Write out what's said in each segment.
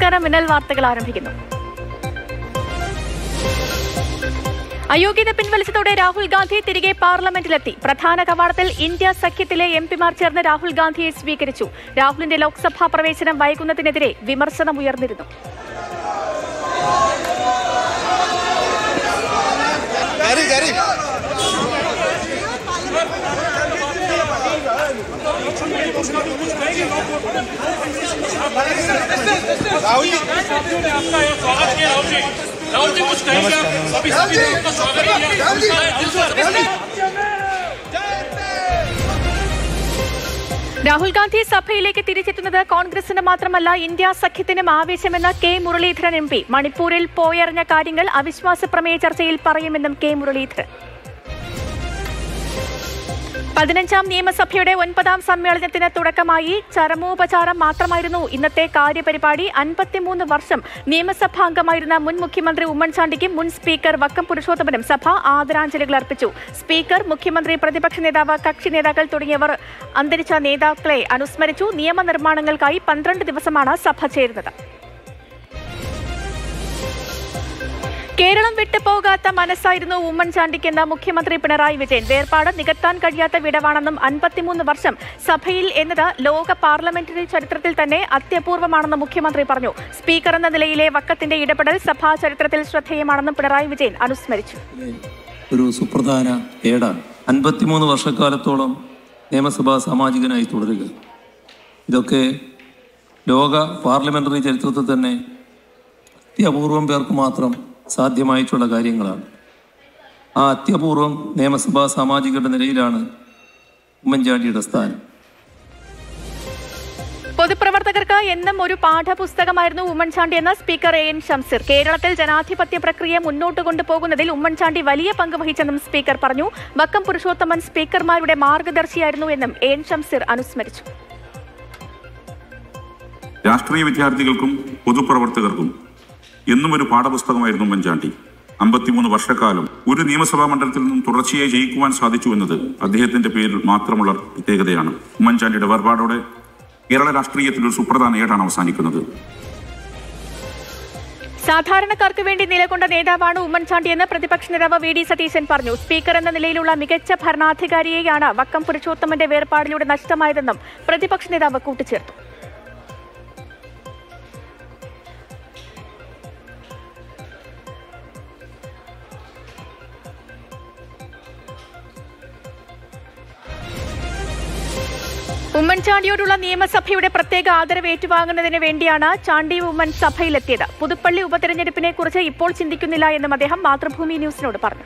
നമസ്കാരം മിന്നൽ വാർത്തകൾ ആരംഭിക്കുന്നു അയോഗ്യത പിൻവലിച്ചതോടെ രാഹുൽ ഗാന്ധി തിരികെ പാർലമെന്റിലെത്തി പ്രധാന കവാടത്തിൽ ഇന്ത്യ സഖ്യത്തിലെ എം പിമാർ ചേർന്ന് രാഹുൽ ഗാന്ധിയെ സ്വീകരിച്ചു രാഹുലിന്റെ ലോക്സഭാ പ്രവേശനം വൈകുന്നതിനെതിരെ വിമർശനമുയർന്നിരുന്നു आपका ये स्वागत किया राहुल जी राहुल जी कुछ कहेंगे आप? अभी सभी ने आपका स्वागत किया രാഹുൽ ഗാന്ധി സഭയിലേക്ക് തിരിച്ചെത്തുന്നത് കോൺഗ്രസിന് മാത്രമല്ല ഇന്ത്യ സഖ്യത്തിനും ആവേശമെന്ന കെ മുരളീധരൻ എം പി മണിപ്പൂരിൽ പോയറിഞ്ഞ കാര്യങ്ങൾ അവിശ്വാസ പ്രമേയ ചർച്ചയിൽ പറയുമെന്നും കെ മുരളീധരൻ പതിനഞ്ചാം നിയമസഭയുടെ ഒൻപതാം സമ്മേളനത്തിന് തുടക്കമായി ചരമോപചാരം മാത്രമായിരുന്നു ഇന്നത്തെ കാര്യപരിപാടി അൻപത്തിമൂന്ന് വർഷം നിയമസഭാംഗമായിരുന്ന മുൻ മുഖ്യമന്ത്രി ഉമ്മൻചാണ്ടിക്കും മുൻ സ്പീക്കർ വക്കം പുരുഷോത്തമനും സഭ ആദരാഞ്ജലികൾ അർപ്പിച്ചു സ്പീക്കർ മുഖ്യമന്ത്രി പ്രതിപക്ഷ നേതാവ് കക്ഷി നേതാക്കൾ തുടങ്ങിയവർ അന്തരിച്ച നേതാക്കളെ അനുസ്മരിച്ചു നിയമനിർമ്മാണങ്ങൾക്കായി പന്ത്രണ്ട് ദിവസമാണ് സഭ ചേരുന്നത് കേരളം വിട്ടുപോകാത്ത മനസ്സായിരുന്നു ഉമ്മൻചാണ്ടിക്കെന്ന് മുഖ്യമന്ത്രി പിണറായി വിജയൻ വേർപാട് നികത്താൻ കഴിയാത്ത വിടവാണെന്നും അൻപത്തിമൂന്ന് വർഷം സഭയിൽ എന്നത് ലോക പാർലമെന്ററി ചരിത്രത്തിൽ തന്നെ അത്യപൂർവമാണെന്ന് മുഖ്യമന്ത്രി പറഞ്ഞു സ്പീക്കർ എന്ന നിലയിലെ വക്കത്തിന്റെ ഇടപെടൽ സഭാ ചരിത്രത്തിൽ ശ്രദ്ധേയമാണെന്നും പിണറായി വിജയൻ അനുസ്മരിച്ചു ഒരു സുപ്രധാന ഏടാണ് അൻപത്തിമൂന്ന് വർഷക്കാലത്തോളം നിയമസഭാ സാമാജികനായി തുടരുക ഇതൊക്കെ ലോക പാർലമെന്ററി ചരിത്രത്തിൽ തന്നെ അത്യപൂർവം പേർക്ക് മാത്രം സാധ്യമായിട്ടുള്ള കാര്യങ്ങളാണ് ആ അത്യപൂർവം നിയമസഭാ സാമാജികരുടെ നിലയിലാണ് ഉമ്മൻചാണ്ടിയുടെ സ്ഥാനം പൊതുപ്രവർത്തകർക്ക് എന്നും ഒരു പാഠപുസ്തകമായിരുന്നു ഉമ്മൻചാണ്ടി എന്ന സ്പീക്കർ എ എൻ ഷംസീർ കേരളത്തിൽ ജനാധിപത്യ പ്രക്രിയ മുന്നോട്ട് കൊണ്ടുപോകുന്നതിൽ ഉമ്മൻചാണ്ടി വലിയ പങ്ക് വഹിച്ചെന്നും സ്പീക്കർ പറഞ്ഞു വക്കം പുരുഷോത്തമൻ സ്പീക്കർമാരുടെ മാർഗദർശിയായിരുന്നു എന്നും എ എൻ ഷംസീർ അനുസ്മരിച്ചു രാഷ്ട്രീയ വിദ്യാർത്ഥികൾക്കും പൊതുപ്രവർത്തകർക്കും എന്നും ഒരു പാഠപുസ്തകമായിരുന്നു ഉമ്മൻചാണ്ടി അമ്പത്തിമൂന്ന് വർഷക്കാലം ഒരു നിയമസഭാ മണ്ഡലത്തിൽ നിന്നും തുടർച്ചയായി ജയിക്കുവാൻ സാധിച്ചു എന്നത് അദ്ദേഹത്തിന്റെ പേരിൽ മാത്രമുള്ള പ്രത്യേകതയാണ് ഉമ്മൻചാണ്ടിയുടെ വേർപാടോടെ കേരള രാഷ്ട്രീയത്തിൽ ഒരു സുപ്രധാന ഏടാണ് അവസാനിക്കുന്നത് സാധാരണക്കാർക്ക് വേണ്ടി നിലകൊണ്ട നേതാവാണ് ഉമ്മൻചാണ്ടി എന്ന് പ്രതിപക്ഷ നേതാവ് വി ഡി സതീശൻ പറഞ്ഞു സ്പീക്കർ എന്ന നിലയിലുള്ള മികച്ച ഭരണാധികാരിയെയാണ് വക്കം പുരുഷോത്തമന്റെ വേർപാടിലൂടെ നഷ്ടമായതെന്നും പ്രതിപക്ഷ നേതാവ് കൂട്ടിച്ചേർത്തു ഉമ്മൻചാണ്ടിയോടുള്ള നിയമസഭയുടെ പ്രത്യേക ആദരവ് ഏറ്റുവാങ്ങുന്നതിന് വേണ്ടിയാണ് ചാണ്ടി ഉമ്മൻ സഭയിലെത്തിയത് പുതുപ്പള്ളി ഉപതെരഞ്ഞെടുപ്പിനെ കുറിച്ച് ഇപ്പോൾ ചിന്തിക്കുന്നില്ല എന്നും അദ്ദേഹം മാതൃഭൂമി ന്യൂസിനോട് പറഞ്ഞു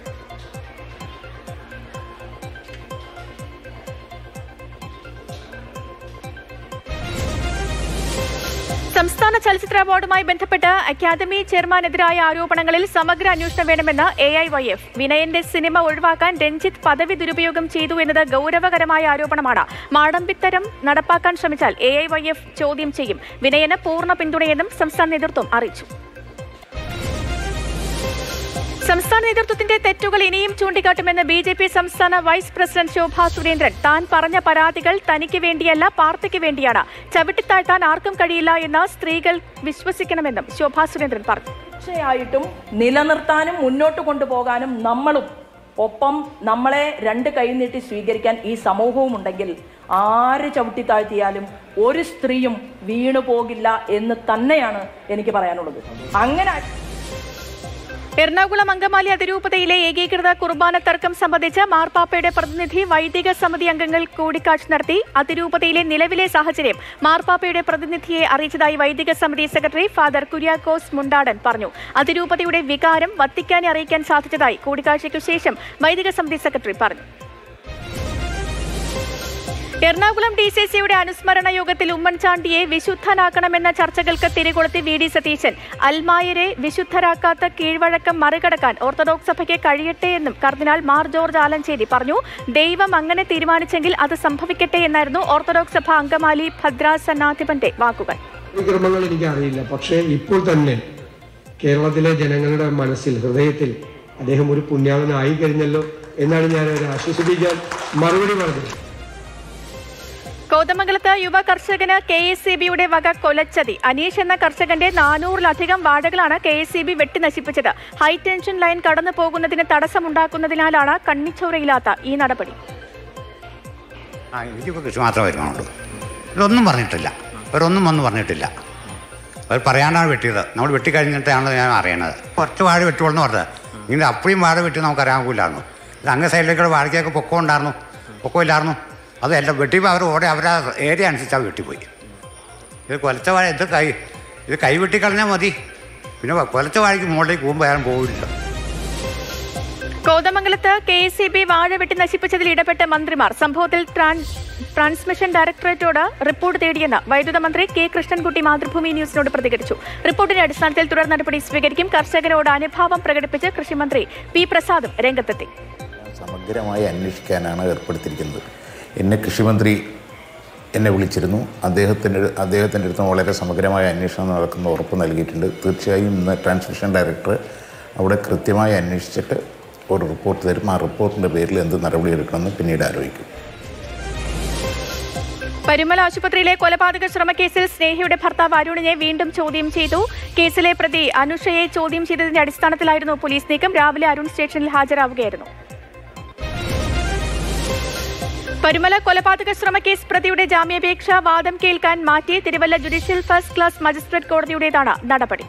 സംസ്ഥാന ചലച്ചിത്ര അവാർഡുമായി ബന്ധപ്പെട്ട് അക്കാദമി ചെയർമാനെതിരായ ആരോപണങ്ങളിൽ സമഗ്ര അന്വേഷണം വേണമെന്ന് എ ഐ വൈ എഫ് വിനയന്റെ സിനിമ ഒഴിവാക്കാൻ രഞ്ജിത്ത് പദവി ദുരുപയോഗം ചെയ്തു എന്നത് ഗൗരവകരമായ ആരോപണമാണ് മാടമ്പിത്തരം നടപ്പാക്കാൻ ശ്രമിച്ചാൽ എ ഐ വൈ എഫ് ചോദ്യം ചെയ്യും വിനയന് പൂർണ്ണ പിന്തുണയെന്നും സംസ്ഥാന നേതൃത്വം അറിയിച്ചു സംസ്ഥാന നേതൃത്വത്തിന്റെ തെറ്റുകൾ ഇനിയും ചൂണ്ടിക്കാട്ടുമെന്ന് ബി ജെ പി സംസ്ഥാന വൈസ് പ്രസിഡന്റ് ശോഭാ സുരേന്ദ്രൻ താൻ പറഞ്ഞ പരാതികൾ തനിക്ക് വേണ്ടിയല്ല പാർട്ടിക്ക് വേണ്ടിയാണ് ചവിട്ടിത്താഴ്ത്താൻ ആർക്കും കഴിയില്ല എന്ന് സ്ത്രീകൾ വിശ്വസിക്കണമെന്നും ശോഭാ സുരേന്ദ്രൻ പറഞ്ഞു തീർച്ചയായിട്ടും നിലനിർത്താനും മുന്നോട്ട് കൊണ്ടുപോകാനും നമ്മളും ഒപ്പം നമ്മളെ രണ്ട് കൈ നീട്ടി സ്വീകരിക്കാൻ ഈ സമൂഹവും ഉണ്ടെങ്കിൽ ആര് ചവിട്ടി താഴ്ത്തിയാലും ഒരു സ്ത്രീയും വീണു പോകില്ല എന്ന് തന്നെയാണ് എനിക്ക് പറയാനുള്ളത് അങ്ങനെ എറണാകുളം അങ്കമാലി അതിരൂപതയിലെ ഏകീകൃത കുർബാന തർക്കം സംബന്ധിച്ച് മാർപ്പാപ്പയുടെ പ്രതിനിധി വൈദിക സമിതി അംഗങ്ങൾ കൂടിക്കാഴ്ച നടത്തി അതിരൂപതയിലെ നിലവിലെ സാഹചര്യം മാർപ്പാപ്പയുടെ പ്രതിനിധിയെ അറിയിച്ചതായി വൈദിക സമിതി സെക്രട്ടറി ഫാദർ കുര്യാക്കോസ് മുണ്ടാടൻ പറഞ്ഞു അതിരൂപതയുടെ വികാരം വത്തിക്കാനെ അറിയിക്കാൻ സാധിച്ചതായി കൂടിക്കാഴ്ചയ്ക്കു ശേഷം വൈദിക സമിതി സെക്രട്ടറി പറഞ്ഞു എറണാകുളം ഡി സി സിയുടെ അനുസ്മരണ യോഗത്തിൽ ഉമ്മൻചാണ്ടിയെ വിശുദ്ധനാക്കണമെന്ന ചർച്ചകൾക്ക് തിരികൊളുത്തി വി ഡി സതീശൻ അൽമായരെ വിശുദ്ധരാക്കാത്ത കീഴ്വഴക്കം മറികടക്കാൻ ഓർത്തഡോക്സ് സഭയ്ക്ക് കഴിയട്ടെ എന്നും കർദിനാൾ മാർ ജോർജ് ആലഞ്ചേരി പറഞ്ഞു ദൈവം അങ്ങനെ തീരുമാനിച്ചെങ്കിൽ അത് സംഭവിക്കട്ടെ എന്നായിരുന്നു ഓർത്തഡോക്സ് സഭ അങ്കമാലി ഭദ്രാസനാധിപന്റെ വാക്കുകൾ ക്രമങ്ങൾ എനിക്കറിയില്ല പക്ഷേ ഇപ്പോൾ തന്നെ കേരളത്തിലെ ജനങ്ങളുടെ മനസ്സിൽ ഹൃദയത്തിൽ അദ്ദേഹം ഒരു പുണ്യാളനായി കഴിഞ്ഞല്ലോ എന്നാണ് ഞാൻ അവരെ ആശ്വസിപ്പിക്കാൻ മറുപടി പറഞ്ഞത് കോതമംഗലത്ത് യുവ കർഷകന് കെ എസ് സി ബിയുടെ വക കൊലച്ചതി അനീഷ് എന്ന കർഷകന്റെ നാനൂറിലധികം വാഴകളാണ് കെ എസ് സി ബി വെട്ടി നശിപ്പിച്ചത് ഹൈ ടെൻഷൻ ലൈൻ കടന്നു പോകുന്നതിന് തടസ്സമുണ്ടാക്കുന്നതിനാലാണ് കണ്ണിച്ചോരയില്ലാത്ത ഈ നടപടി ആ എനിക്കിപ്പോൾ കൃഷി മാത്രമേ വരുമാനുള്ളൂ ഇതൊന്നും പറഞ്ഞിട്ടില്ല അവരൊന്നും ഒന്നും പറഞ്ഞിട്ടില്ല അവർ പറയാണ്ടാണ് വെട്ടിയത് നമ്മൾ വെട്ടി കഴിഞ്ഞിട്ടാണ് ഞാൻ അറിയണത് കുറച്ച് വാഴ വെട്ടുള്ളൂ പറഞ്ഞത് ഇങ്ങനെ അപ്പഴും വാഴ വെട്ടി നമുക്ക് അറിയാമില്ലായിരുന്നു ഇത് അങ്ങ് സൈഡിലേക്കുള്ള വാഴയ്ക്കൊക്കെ പൊക്കം ഉണ്ടായിരുന്നു പൊക്കം ഇല്ലായിരുന്നു അത് എല്ലാം വെട്ടിയപ്പോൾ അവർ ഓടെ അവരുടെ ഏരിയ അനുസരിച്ച് അവർ വെട്ടിപ്പോയി ഇത് കൊലച്ച വാഴ ഇത് കൈ ഇത് കൈ വെട്ടിക്കളഞ്ഞാൽ മതി പിന്നെ കൊലച്ച വാഴയ്ക്ക് മുകളിലേക്ക് പോകുമ്പോൾ ആരും പോകില്ല കോതമംഗലത്ത് കെ എസ് സി ബി വാഴ വെട്ടി നശിപ്പിച്ചതിൽ ഇടപെട്ട മന്ത്രിമാർ സംഭവത്തിൽ ട്രാൻ- ട്രാൻസ്മിഷൻ ഡയറക്ടറേറ്റോട് റിപ്പോർട്ട് തേടിയെന്ന് വൈദ്യുത മന്ത്രി കെ കൃഷ്ണൻകുട്ടി മാതൃഭൂമി ന്യൂസിനോട് പ്രതികരിച്ചു റിപ്പോർട്ടിന്റെ അടിസ്ഥാനത്തിൽ തുടർ നടപടി സ്വീകരിക്കും കർഷകരോട് അനുഭാവം പ്രകടിപ്പിച്ച് കൃഷിമന്ത്രി പി പ്രസാദും രംഗത്തെത്തി സമഗ്രമായി അന്വേഷിക്കാനാണ് ഏർപ്പെടുത്തിയിരിക്കുന്നത് എന്നെ കൃഷിമന്ത്രി എന്നെ വിളിച്ചിരുന്നു അദ്ദേഹത്തിൻ്റെ അദ്ദേഹത്തിൻ്റെ അടുത്ത് വളരെ സമഗ്രമായ അന്വേഷണം നടക്കുന്ന ഉറപ്പ് നൽകിയിട്ടുണ്ട് തീർച്ചയായും ഇന്ന് ട്രാൻസ്മിഷൻ ഡയറക്ടർ അവിടെ കൃത്യമായി അന്വേഷിച്ചിട്ട് ഒരു റിപ്പോർട്ട് തരും ആ റിപ്പോർട്ടിൻ്റെ പേരിൽ എന്ത് നടപടിയെടുക്കണമെന്ന് പിന്നീട് ആലോചിക്കും പരുമല ആശുപത്രിയിലെ കൊലപാതക ശ്രമക്കേസിൽ സ്നേഹയുടെ ഭർത്താവ് അരുണിനെ വീണ്ടും ചോദ്യം ചെയ്തു കേസിലെ പ്രതി അനുഷയെ ചോദ്യം ചെയ്തതിന്റെ അടിസ്ഥാനത്തിലായിരുന്നു പോലീസ് നീക്കം രാവിലെ അരുൺ സ്റ്റേഷനിൽ ഹാജരാവുകയായിരുന്നു പരുമല കൊലപാതക ശ്രമക്കേസ് പ്രതിയുടെ ജാമ്യാപേക്ഷ വാദം കേൾക്കാൻ മാറ്റി Thiruvalla judicial first class magistrate കോടതിയുടേതാണ് നടപടി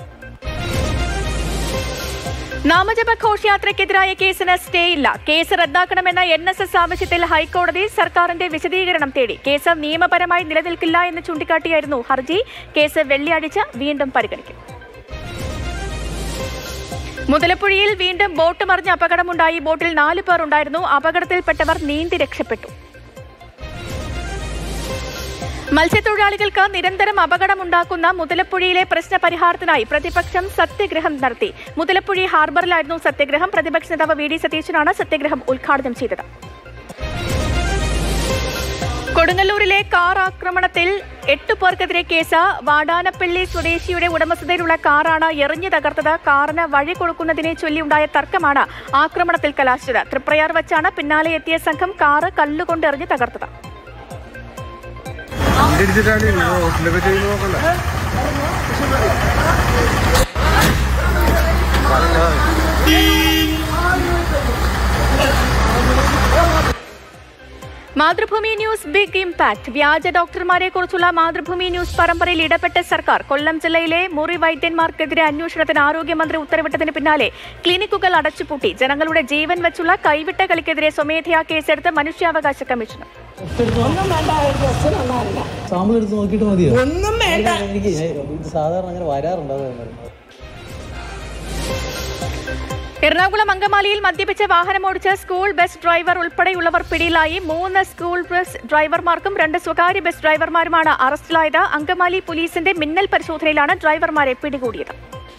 നാമജപ ഘോഷയാത്രയ്ക്കെതിരായ കേസിന് സ്റ്റേ ഇല്ല കേസ് റദ്ദാക്കണമെന്ന എൻ എസ് എസ് ആവശ്യത്തിൽ ഹൈക്കോടതി സർക്കാരിന്റെ വിശദീകരണം തേടി കേസ് നിയമപരമായി നിലനിൽക്കില്ല എന്ന് ചൂണ്ടിക്കാട്ടിയായിരുന്നു ഹർജി കേസ് വെള്ളിയാഴ്ച വീണ്ടും പരിഗണിക്കും മുതലപ്പുഴയിൽ വീണ്ടും ബോട്ട് മറിഞ്ഞ അപകടമുണ്ടായി ബോട്ടിൽ നാല് പേർ ഉണ്ടായിരുന്നു അപകടത്തിൽപ്പെട്ടവർ നീന്തി രക്ഷപ്പെട്ടു മത്സ്യത്തൊഴിലാളികൾക്ക് നിരന്തരം അപകടമുണ്ടാക്കുന്ന മുതലപ്പുഴയിലെ പ്രശ്ന പരിഹാരത്തിനായി പ്രതിപക്ഷം സത്യഗ്രഹം നടത്തി മുതലപ്പുഴി ഹാർബറിലായിരുന്നു സത്യഗ്രഹം പ്രതിപക്ഷ നേതാവ് വി ഡി സതീശനാണ് സത്യഗ്രഹം ഉദ്ഘാടനം ചെയ്തത് കൊടുങ്ങല്ലൂരിലെ കാർ ആക്രമണത്തിൽ എട്ട് പേർക്കെതിരെ കേസ് വാടാനപ്പള്ളി സ്വദേശിയുടെ ഉടമസ്ഥതയിലുള്ള കാറാണ് എറിഞ്ഞു തകർത്തത് കാറിന് വഴി കൊടുക്കുന്നതിനെ ചൊല്ലിയുണ്ടായ തർക്കമാണ് ആക്രമണത്തിൽ കലാശിച്ചത് തൃപ്രയാർ വച്ചാണ് പിന്നാലെ എത്തിയ സംഘം കാറ് കല്ലുകൊണ്ട് എറിഞ്ഞു തകർത്തത് മാതൃഭൂമി ന്യൂസ് ബിഗ് ഇംപാക്ട് വ്യാജ ഡോക്ടർമാരെ കുറിച്ചുള്ള മാതൃഭൂമി ന്യൂസ് പരമ്പരയിൽ ഇടപെട്ട സർക്കാർ കൊല്ലം ജില്ലയിലെ മുറി വൈദ്യന്മാർക്കെതിരെ അന്വേഷണത്തിന് ആരോഗ്യമന്ത്രി ഉത്തരവിട്ടതിന് പിന്നാലെ ക്ലിനിക്കുകൾ അടച്ചുപൂട്ടി ജനങ്ങളുടെ ജീവൻ വെച്ചുള്ള കൈവിട്ട കളിക്കെതിരെ സ്വമേധയാ കേസെടുത്ത് മനുഷ്യാവകാശ കമ്മീഷൻ സാമ്പിൾ എടുത്ത് നോക്കിയിട്ട് മതിയോ ഒന്നും വേണ്ട എനിക്ക് ഇത് സാധാരണ അങ്ങനെ വരാറുണ്ട് അതാണ് എറണാകുളം അങ്കമാലിയിൽ മദ്യപിച്ച് വാഹനമോടിച്ച് സ്കൂൾ ബസ് ഡ്രൈവർ ഉൾപ്പെടെയുള്ളവർ പിടിയിലായി മൂന്ന് സ്കൂൾ ബസ് ഡ്രൈവർമാർക്കും രണ്ട് സ്വകാര്യ ബസ് ഡ്രൈവർമാരുമാണ് അറസ്റ്റിലായത് അങ്കമാലി പോലീസിന്റെ മിന്നൽ പരിശോധനയിലാണ് ഡ്രൈവർമാരെ പിടികൂടിയത്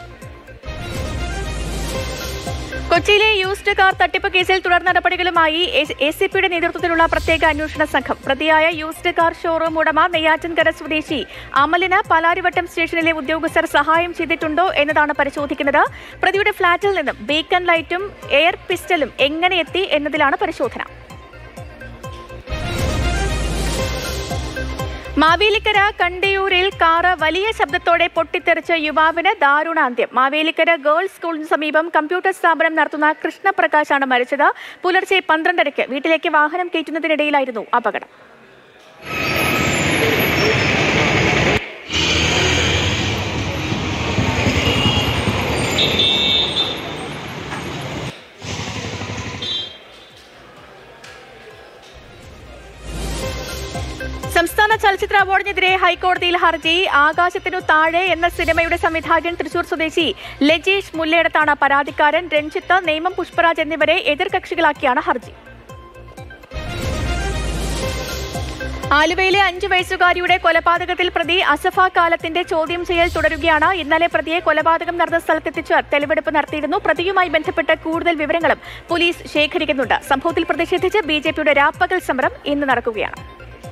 കൊച്ചിയിലെ യൂസ്ഡ് കാർ തട്ടിപ്പ് കേസിൽ തുടർ നടപടികളുമായി എ സി പിയുടെ നേതൃത്വത്തിലുള്ള പ്രത്യേക അന്വേഷണ സംഘം പ്രതിയായ യൂസ്ഡ് കാർ ഷോറൂം ഉടമ നെയ്യാറ്റിൻകര സ്വദേശി അമലിന് പാലാരിവട്ടം സ്റ്റേഷനിലെ ഉദ്യോഗസ്ഥർ സഹായം ചെയ്തിട്ടുണ്ടോ എന്നതാണ് പരിശോധിക്കുന്നത് പ്രതിയുടെ ഫ്ളാറ്റിൽ നിന്നും ബീക്കൺ ലൈറ്റും എയർ പിസ്റ്റലും എങ്ങനെ എത്തി എന്നതിലാണ് പരിശോധന മാവേലിക്കര കണ്ടിയൂരിൽ കാറ് വലിയ ശബ്ദത്തോടെ പൊട്ടിത്തെറിച്ച യുവാവിന് ദാരുണാന്ത്യം മാവേലിക്കര ഗേൾസ് സ്കൂളിന് സമീപം കമ്പ്യൂട്ടർ സ്ഥാപനം നടത്തുന്ന കൃഷ്ണപ്രകാശാണ് മരിച്ചത് പുലർച്ചെ പന്ത്രണ്ടരയ്ക്ക് വീട്ടിലേക്ക് വാഹനം കയറ്റുന്നതിനിടയിലായിരുന്നു അപകടം സംസ്ഥാന ചലച്ചിത്ര അവാർഡിനെതിരെ ഹൈക്കോടതിയിൽ ഹർജി ആകാശത്തിനു താഴെ എന്ന സിനിമയുടെ സംവിധായകൻ തൃശൂർ സ്വദേശി ലജീഷ് മുല്ലയിടത്താണ് പരാതിക്കാരൻ രഞ്ജിത്ത് നേമം പുഷ്പരാജ് എന്നിവരെ എതിർകക്ഷികളാക്കിയാണ് ഹർജി ആലുവയിലെ അഞ്ചു വയസ്സുകാരിയുടെ കൊലപാതകത്തിൽ പ്രതി അസഫ കാലത്തിന്റെ ചോദ്യം ചെയ്യൽ തുടരുകയാണ് ഇന്നലെ പ്രതിയെ കൊലപാതകം നടന്ന സ്ഥലത്തെത്തിച്ച് തെളിവെടുപ്പ് നടത്തിയിരുന്നു പ്രതിയുമായി ബന്ധപ്പെട്ട് കൂടുതൽ വിവരങ്ങളും പോലീസ് ശേഖരിക്കുന്നുണ്ട് സംഭവത്തിൽ പ്രതിഷേധിച്ച് ബി ജെ പിയുടെ രാപ്പകൽ സമരം ഇന്ന് നടക്കുകയാണ്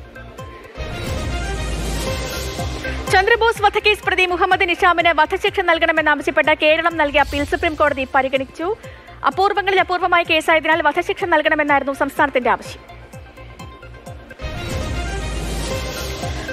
ചന്ദ്രബോസ് വധക്കേസ് പ്രതി മുഹമ്മദ് നിഷാമിന് വധശിക്ഷ നൽകണമെന്നാവശ്യപ്പെട്ട് കേരളം നൽകിയ അപ്പീൽ സുപ്രീം കോടതി പരിഗണിച്ചു അപൂർവങ്ങളിൽ അപൂർവമായ കേസായതിനാൽ വധശിക്ഷ നൽകണമെന്നായിരുന്നു സംസ്ഥാനത്തിന്റെ ആവശ്യം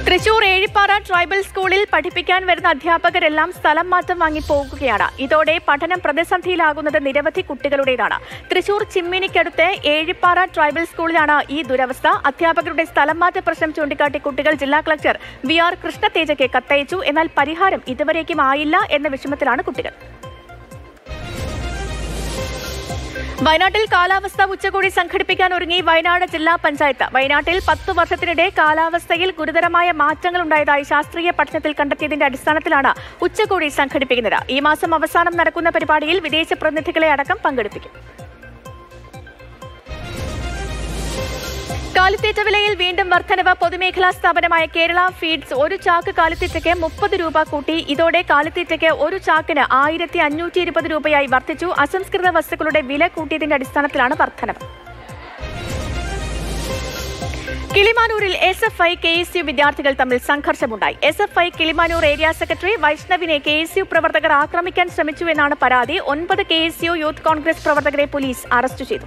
തൃശൂർ ഏഴിപ്പാറ ട്രൈബൽ സ്കൂളിൽ പഠിപ്പിക്കാൻ വരുന്ന അധ്യാപകരെല്ലാം സ്ഥലം മാറ്റം വാങ്ങി പോകുകയാണ് ഇതോടെ പഠനം പ്രതിസന്ധിയിലാകുന്നത് നിരവധി കുട്ടികളുടേതാണ് തൃശൂർ ചിമ്മിനിക്കടുത്ത് ഏഴിപ്പാറ ട്രൈബൽ സ്കൂളിലാണ് ഈ ദുരവസ്ഥ അധ്യാപകരുടെ സ്ഥലം മാറ്റ പ്രശ്നം ചൂണ്ടിക്കാട്ടി കുട്ടികൾ ജില്ലാ കളക്ടർ വി ആർ കൃഷ്ണതേജയ്ക്ക് കത്തയച്ചു എന്നാൽ പരിഹാരം ഇതുവരേക്കും ആയില്ല എന്ന വിഷമത്തിലാണ് കുട്ടികൾ വയനാട്ടിൽ കാലാവസ്ഥ ഉച്ചകോടി സംഘടിപ്പിക്കാൻ ഒരുങ്ങി വയനാട് ജില്ലാ പഞ്ചായത്ത് വയനാട്ടിൽ പത്തു വർഷത്തിനിടെ കാലാവസ്ഥയിൽ ഗുരുതരമായ മാറ്റങ്ങൾ ഉണ്ടായതായി ശാസ്ത്രീയ പഠനത്തിൽ കണ്ടെത്തിയതിന്റെ അടിസ്ഥാനത്തിലാണ് ഉച്ചകോടി സംഘടിപ്പിക്കുന്നത് ഈ മാസം അവസാനം നടക്കുന്ന പരിപാടിയിൽ വിദേശ പ്രതിനിധികളെ അടക്കം പങ്കെടുപ്പിക്കും കാലിത്തീറ്റ വിലയിൽ വീണ്ടും വർധനവ് പൊതുമേഖലാ സ്ഥാപനമായ കേരള ഫീഡ്സ് ഒരു ചാക്ക് കാലിത്തീറ്റയ്ക്ക് മുപ്പത് രൂപ കൂട്ടി ഇതോടെ കാലിത്തീറ്റയ്ക്ക് ഒരു ചാക്കിന് ആയിരത്തി അഞ്ഞൂറ്റി ഇരുപത് രൂപയായി വർദ്ധിച്ചു അസംസ്കൃത വസ്തുക്കളുടെ വില കൂട്ടിയതിന്റെ അടിസ്ഥാനത്തിലാണ് വർധനവ് കിളിമാനൂരിൽ S F I K S U വിദ്യാർത്ഥികൾ തമ്മിൽ സംഘർഷമുണ്ടായി S F I Kilimanoor area secretary വൈഷ്ണവിനെ കെ എസ് യു പ്രവർത്തകർ ആക്രമിക്കാൻ ശ്രമിച്ചു എന്നാണ് പരാതി ഒൻപത് K S U youth Congress പ്രവർത്തകരെ പോലീസ് അറസ്റ്റ് ചെയ്തു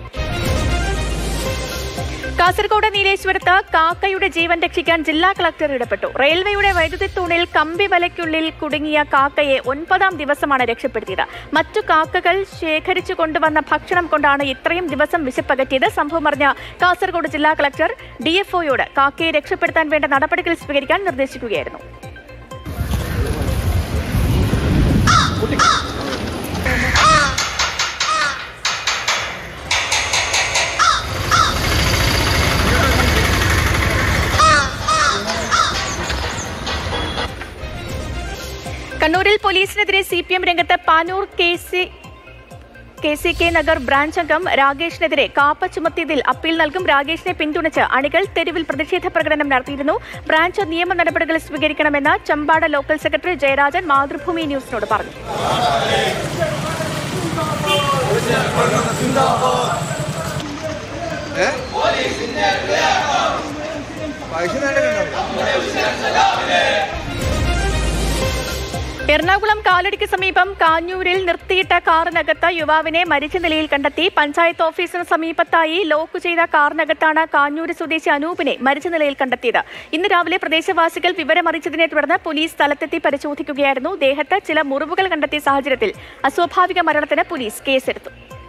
കാസർഗോഡ് നീലേശ്വരത്ത് കാക്കയുടെ ജീവൻ രക്ഷിക്കാൻ ജില്ലാ കളക്ടർ ഇടപെട്ടു റെയിൽവേയുടെ വൈദ്യുതി തൂണിൽ കമ്പി വലയ്ക്കുള്ളിൽ കുടുങ്ങിയ കാക്കയെ ഒൻപതാം ദിവസമാണ് രക്ഷപ്പെടുത്തിയത് മറ്റു കാക്കകൾ ശേഖരിച്ചു കൊണ്ടുവന്ന ഭക്ഷണം കൊണ്ടാണ് ഇത്രയും ദിവസം വിശപ്പകറ്റിയത് സംഭവം അറിഞ്ഞ കാസർഗോഡ് ജില്ലാ കളക്ടർ ഡിഎഫ്ഒയോട് കാക്കയെ രക്ഷപ്പെടുത്താൻ വേണ്ട നടപടികൾ സ്വീകരിക്കാൻ നിർദ്ദേശിക്കുകയായിരുന്നു കണ്ണൂരിൽ പോലീസിനെതിരെ സി പി എം രംഗത്ത് Panoor K C K C K Nagar branch അംഗം രാകേഷിനെതിരെ കാപ്പ ചുമത്തിയതിൽ അപ്പീൽ നൽകും രാകേഷിനെ പിന്തുണച്ച് അണികൾ തെരുവിൽ പ്രതിഷേധ പ്രകടനം നടത്തിയിരുന്നു ബ്രാഞ്ച് നിയമ നടപടികൾ സ്വീകരിക്കണമെന്ന് ചമ്പാട ലോക്കൽ സെക്രട്ടറി ജയരാജൻ മാതൃഭൂമി ന്യൂസിനോട് പറഞ്ഞു എറണാകുളം കാലടിക്ക് സമീപം കാഞ്ഞൂരിൽ നിർത്തിയിട്ട കാറിനകത്ത് യുവാവിനെ മരിച്ച നിലയിൽ കണ്ടെത്തി പഞ്ചായത്ത് ഓഫീസിന് സമീപത്തായി ലോക്ക് ചെയ്ത കാറിനകത്താണ് കാഞ്ഞൂര് സ്വദേശി അനൂപിനെ മരിച്ച നിലയിൽ കണ്ടെത്തിയത് ഇന്ന് രാവിലെ പ്രദേശവാസികൾ വിവരമറിയിച്ചതിനെ തുടർന്ന് പോലീസ് സ്ഥലത്തെത്തി പരിശോധിക്കുകയായിരുന്നു ദേഹത്ത് ചില മുറിവുകൾ കണ്ടെത്തിയ സാഹചര്യത്തിൽ അസ്വാഭാവിക മരണത്തിന് പോലീസ് കേസെടുത്തു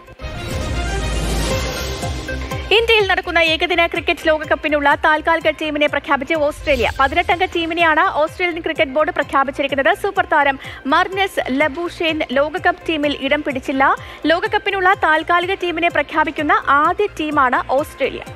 ഇന്ത്യയിൽ നടക്കുന്ന ഏകദിന ക്രിക്കറ്റ് ലോകകപ്പിനുള്ള താൽക്കാലിക ടീമിനെ പ്രഖ്യാപിച്ച് ഓസ്ട്രേലിയ പതിനെട്ടംഗ ടീമിനെയാണ് ഓസ്ട്രേലിയൻ ക്രിക്കറ്റ് ബോർഡ് പ്രഖ്യാപിച്ചിരിക്കുന്നത് സൂപ്പർ താരം മർനസ് ലബൂഷേൻ ലോകകപ്പ് ടീമിൽ ഇടം പിടിച്ചില്ല ലോകകപ്പിനുള്ള താൽക്കാലിക ടീമിനെ പ്രഖ്യാപിക്കുന്ന ആദ്യ ടീമാണ് Australia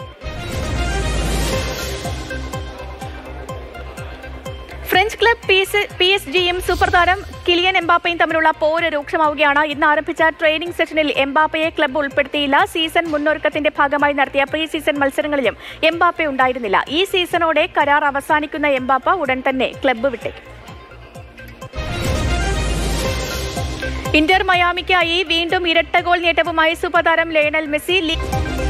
French club P S ജിയും സൂപ്പർ താരം കിലിയൻ എംബാപ്പയും തമ്മിലുള്ള പോര് രൂക്ഷമാവുകയാണ് ഇന്ന് ആരംഭിച്ച ട്രെയിനിംഗ് സെഷനിൽ എംബാപ്പയെ ക്ലബ്ബ് ഉൾപ്പെടുത്തിയില്ല സീസൺ മുന്നൊരുക്കത്തിന്റെ ഭാഗമായി നടത്തിയ പ്രീ സീസൺ മത്സരങ്ങളിലും എംബാപ്പെ ഉണ്ടായിരുന്നില്ല ഈ സീസണോടെ കരാർ അവസാനിക്കുന്ന എംബാപ്പ ഉടൻ തന്നെ ക്ലബ്ബ് വിട്ടേക്കും ഇന്റർ മയാമിക്കായി വീണ്ടും ഇരട്ട ഗോൾ നേട്ടവുമായി സൂപ്പർ താരം ലയണൽ മെസ്സി ലീഗ്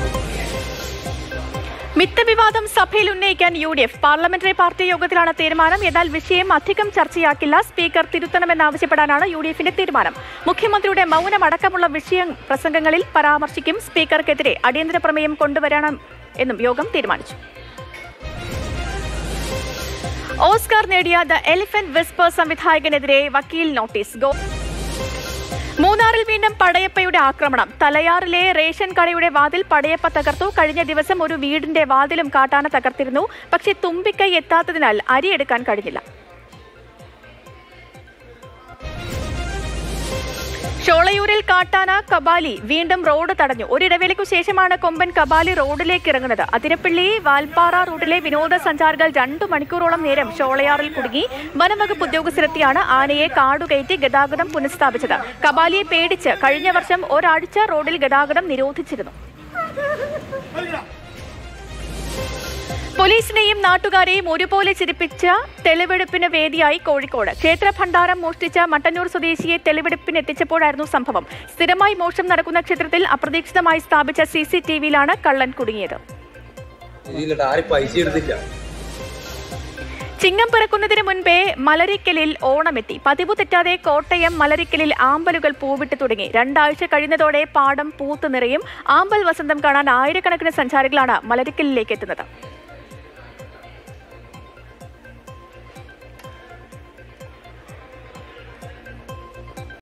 മിത്ത വിവാദം സഭയിൽ ഉന്നയിക്കാൻ U D F parliamentary party യോഗത്തിലാണ് തീരുമാനം എന്നാൽ വിഷയം അധികം ചർച്ചയാക്കില്ല സ്പീക്കർ തിരുത്തണമെന്നാവശ്യപ്പെടാനാണ് യു ഡി എഫിന്റെ തീരുമാനം മുഖ്യമന്ത്രിയുടെ മൗനം അടക്കമുള്ള വിഷയ പ്രസംഗങ്ങളിൽ പരാമർശിക്കും സ്പീക്കർക്കെതിരെ അടിയന്തര പ്രമേയം കൊണ്ടുവരണം എന്നും യോഗം തീരുമാനിച്ചു ഓസ്കാർ നേടിയ ദ എലിഫന്റ് വിസ്പർ സംവിധായകനെതിരെ വക്കീൽ നോട്ടീസ് ഗോ മൂന്നാറിൽ വീണ്ടും പടയപ്പയുടെ ആക്രമണം തലയാറിലെ റേഷൻ കടയുടെ വാതിൽ പടയപ്പ തകർത്തു കഴിഞ്ഞ ദിവസം ഒരു വീടിന്റെ വാതിലും കാട്ടാന തകർത്തിരുന്നു പക്ഷേ തുമ്പിക്കൈ എത്താത്തതിനാൽ അരിയെടുക്കാൻ കഴിഞ്ഞില്ല ഷോളയൂരിൽ കാട്ടാന കബാലി വീണ്ടും റോഡ് തടഞ്ഞു ഒരിടവേളയ്ക്കു ശേഷമാണ് കൊമ്പൻ കബാലി റോഡിലേക്ക് ഇറങ്ങുന്നത് അതിരപ്പള്ളി വാൽപ്പാറ റൂട്ടിലെ വിനോദസഞ്ചാരികൾ രണ്ടു മണിക്കൂറോളം നേരം ഷോളയാറിൽ കുടുങ്ങി വനംവകുപ്പ് ഉദ്യോഗസ്ഥരെത്തിയാണ് ആനയെ കാടുകയറ്റി ഗതാഗതം പുനഃസ്ഥാപിച്ചത് കബാലിയെ പേടിച്ച് കഴിഞ്ഞ വർഷം ഒരാഴ്ച റോഡിൽ ഗതാഗതം നിരോധിച്ചിരുന്നു പോലീസിനെയും നാട്ടുകാരെയും ഒരുപോലെ ചിരിപ്പിച്ച തെളിവെടുപ്പിന് വേദിയായി കോഴിക്കോട് ക്ഷേത്ര ഭണ്ഡാരം മോഷ്ടിച്ച മട്ടന്നൂർ സ്വദേശിയെ തെളിവെടുപ്പിന് എത്തിച്ചപ്പോഴായിരുന്നു സംഭവം സ്ഥിരമായി മോഷണം നടക്കുന്ന ക്ഷേത്രത്തിൽ അപ്രതീക്ഷിതമായി സ്ഥാപിച്ച സി സി ടി വിയിലാണ് കള്ളൻ കുടുങ്ങിയത് ആരും പൈസ എടുത്തില്ല ചിങ്ങം പിറക്കുന്നതിന് മുൻപേ മലരിക്കലിൽ ഓണമെത്തി പതിവ് തെറ്റാതെ കോട്ടയം മലരിക്കലിൽ ആമ്പലുകൾ പൂവിട്ട് തുടങ്ങി രണ്ടാഴ്ച കഴിയുന്നതോടെ പാടം പൂത്തു നിറയും ആമ്പൽ വസന്തം കാണാൻ ആയിരക്കണക്കിന് സഞ്ചാരികളാണ് മലരിക്കലിലേക്ക് എത്തുന്നത്